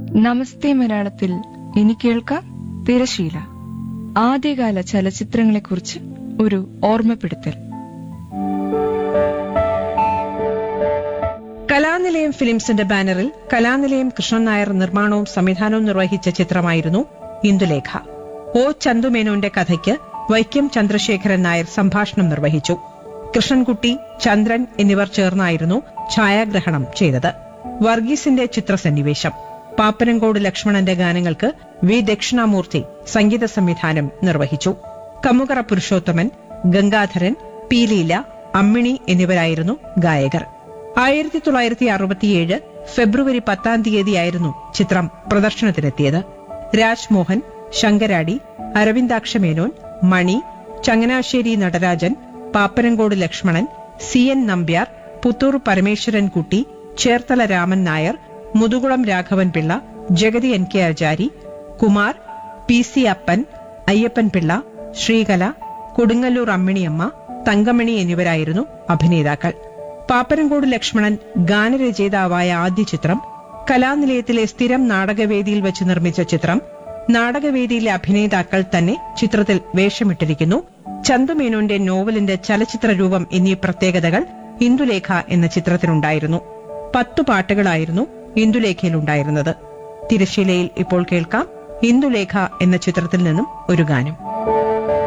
നമസ്തേ മലയാളത്തിൽ ഇനി കേൾക്കാം തിരശീല ആദ്യകാല ചലച്ചിത്രങ്ങളെക്കുറിച്ച് ഒരു ഓർമ്മപ്പെടുത്തൽ കലാനിലയം ഫിലിംസിന്റെ ബാനറിൽ കലാനിലയം കൃഷ്ണൻ നായർ നിർമ്മാണവും സംവിധാനവും നിർവഹിച്ച ചിത്രമായിരുന്നു ഇന്ദുലേഖ ഒ ചന്തുമേനോന്റെ കഥയ്ക്ക് വൈക്കം ചന്ദ്രശേഖരൻ നായർ സംഭാഷണം നിർവഹിച്ചു കൃഷ്ണൻകുട്ടി ചന്ദ്രൻ എന്നിവർ ചേർന്നായിരുന്നു ഛായാഗ്രഹണം ചെയ്തത് വർഗീസിന്റെ ചിത്രസന്നിവേശം പാപ്പനങ്കോട് ലക്ഷ്മണന്റെ ഗാനങ്ങൾക്ക് വി ദക്ഷിണാമൂർത്തി സംഗീത സംവിധാനം നിർവഹിച്ചു കമുകറ പുരുഷോത്തമൻ ഗംഗാധരൻ പി ലീല അമ്മിണി എന്നിവരായിരുന്നു ഗായകർ ആയിരത്തി തൊള്ളായിരത്തി അറുപത്തിയേഴ് ഫെബ്രുവരി പത്താം തീയതിയായിരുന്നു ചിത്രം പ്രദർശനത്തിനെത്തിയത് Rajmohan Sankaradi Aravindaksha Menon Mani Changanassery Natarajan Pappanamcode Lakshmanan C N Nambiar Puthur Parameswaran Kutty Cherthala Raman Nair Muthukulam Raghavan Pillai Jagathy N K Achari Kumar P C Appan Ayyappan Pillai Sreekala Kodungallur Amminiyamma Thankamani എന്നിവരായിരുന്നു അഭിനേതാക്കൾ പാപ്പനംകോട് ലക്ഷ്മണൻ ഗാനരചയിതാവായ ആദ്യ ചിത്രം കലാനിലയത്തിലെ സ്ഥിരം നാടകവേദിയിൽ വെച്ച് നിർമ്മിച്ച ചിത്രം നാടകവേദിയിലെ അഭിനേതാക്കൾ തന്നെ ചിത്രത്തിൽ വേഷമിട്ടിരിക്കുന്നു ചന്തുമേനോന്റെ നോവലിന്റെ ചലച്ചിത്ര രൂപം എന്നീ പ്രത്യേകതകൾ ഇന്ദുലേഖ എന്ന ചിത്രത്തിനുണ്ടായിരുന്നു പത്തു പാട്ടുകളായിരുന്നു ഇന്ദുലേഖയിലുണ്ടായിരുന്നത് തിരശ്ശീലയിൽ ഇപ്പോൾ കേൾക്കാം ഇന്ദുലേഖ എന്ന ചിത്രത്തിൽ നിന്നും ഒരു ഗാനം